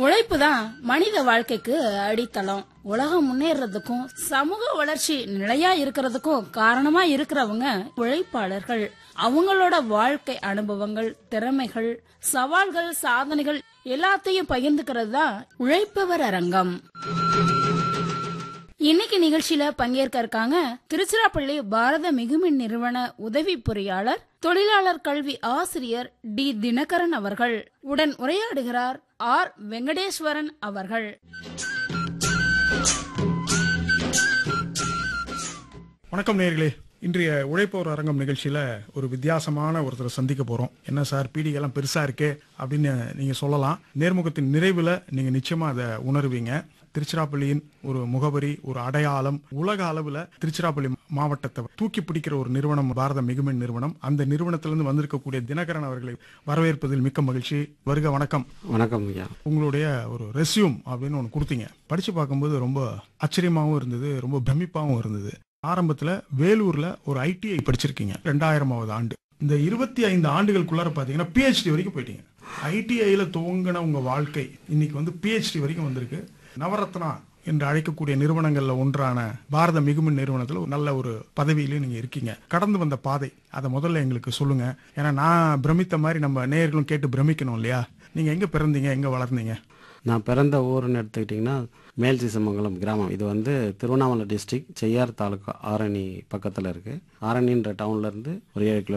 உழைப்பு தான் மனித வாழ்க்கைக்கு அடித்தளம் உலகம் முன்னேறதுக்கும் சமூக வளர்ச்சி நிலையா இருக்கிறதுக்கும் காரணமா இருக்கிறவங்க உழைப்பாளர்கள் அவங்களோட வாழ்க்கை அனுபவங்கள் திறமைகள் சவால்கள் சாதனைகள் எல்லாத்தையும் பகிர்ந்துக்கிறது தான் உழைப்பவர் அரங்கம் இன்னைக்கு நிகழ்ச்சியில பங்கேற்க இருக்காங்க திருச்சிராப்பள்ளி பாரத மிகுமின் நிறுவன உதவி பொறியாளர் தொழிலாளர் கல்வி ஆசிரியர் டி தினகரன் அவர்கள் உடன் உரையாடுகிறார் ஆர் வெங்கடேஸ்வரன் அவர்கள் வணக்கம் நேயர்களே இன்றைய உழைப்போர் அரங்கம் நிகழ்ச்சியில ஒரு வித்தியாசமான ஒருத்தரை சந்திக்க போறோம் என்ன சார் பீடிகை எல்லாம் பெருசா இருக்கே அப்படின்னு நீங்க சொல்லலாம் நேர்முகத்தின் நிறைவுல நீங்க நிச்சயமா அதை உணர்வீங்க திருச்சிராப்பள்ளியின் ஒரு முகவரி ஒரு அடையாளம் உலக அளவுல திருச்சிராப்பள்ளி மாவட்டத்தை தூக்கி பிடிக்கிற ஒரு நிறுவனம் பாரத மிகுமின் நிறுவனம் அந்த நிறுவனத்திலிருந்து வந்திருக்கக்கூடிய தினகரன் அவர்களை வரவேற்பதில் மிக்க மகிழ்ச்சி வருக வணக்கம் வணக்கம் ஐயா உங்களுடைய ஒரு ரெஸ்யூம் அப்படின்னு ஒன்று கொடுத்தீங்க படிச்சு பார்க்கும்போது ரொம்ப ஆச்சரியமாகவும் இருந்தது ரொம்ப பிரமிப்பாகவும் இருந்தது ஆரம்பத்தில் வேலூர்ல ஒரு ஐடிஐ படிச்சிருக்கீங்க ரெண்டாயிரமாவது ஆண்டு இந்த இருபத்தி ஐந்து ஆண்டுகளுக்குள்ளார பார்த்தீங்கன்னா பிஹெச்டி வரைக்கும் போயிட்டீங்க ஐடிஐல துவங்கின உங்க வாழ்க்கை இன்னைக்கு வந்து பிஹெச்டி வரைக்கும் வந்திருக்கு நவரத்னா என்று அழைக்கக்கூடிய நிறுவனங்கள்ல ஒன்றான பாரத மிகுமின் நிறுவனத்தில் ஒரு நல்ல ஒரு பதவியிலையும் நீங்க இருக்கீங்க கடந்து வந்த பாதை அதை முதல்ல எங்களுக்கு சொல்லுங்க ஏன்னா நான் பிரமித்த மாதிரி நம்ம நேயர்களும் கேட்டு பிரமிக்கணும் இல்லையா நீங்க எங்க பிறந்தீங்க எங்க வளர்ந்தீங்க நான் பிறந்த ஊருன்னு எடுத்துக்கிட்டிங்கன்னா மேல் சிசமங்கலம் கிராமம் இது வந்து திருவண்ணாமலை டிஸ்ட்ரிக்ட் செய்யார் தாலுக்கா ஆரணி பக்கத்தில் இருக்குது ஆரணின்ற டவுன்லேருந்து ஒரு ஏழு கிலோ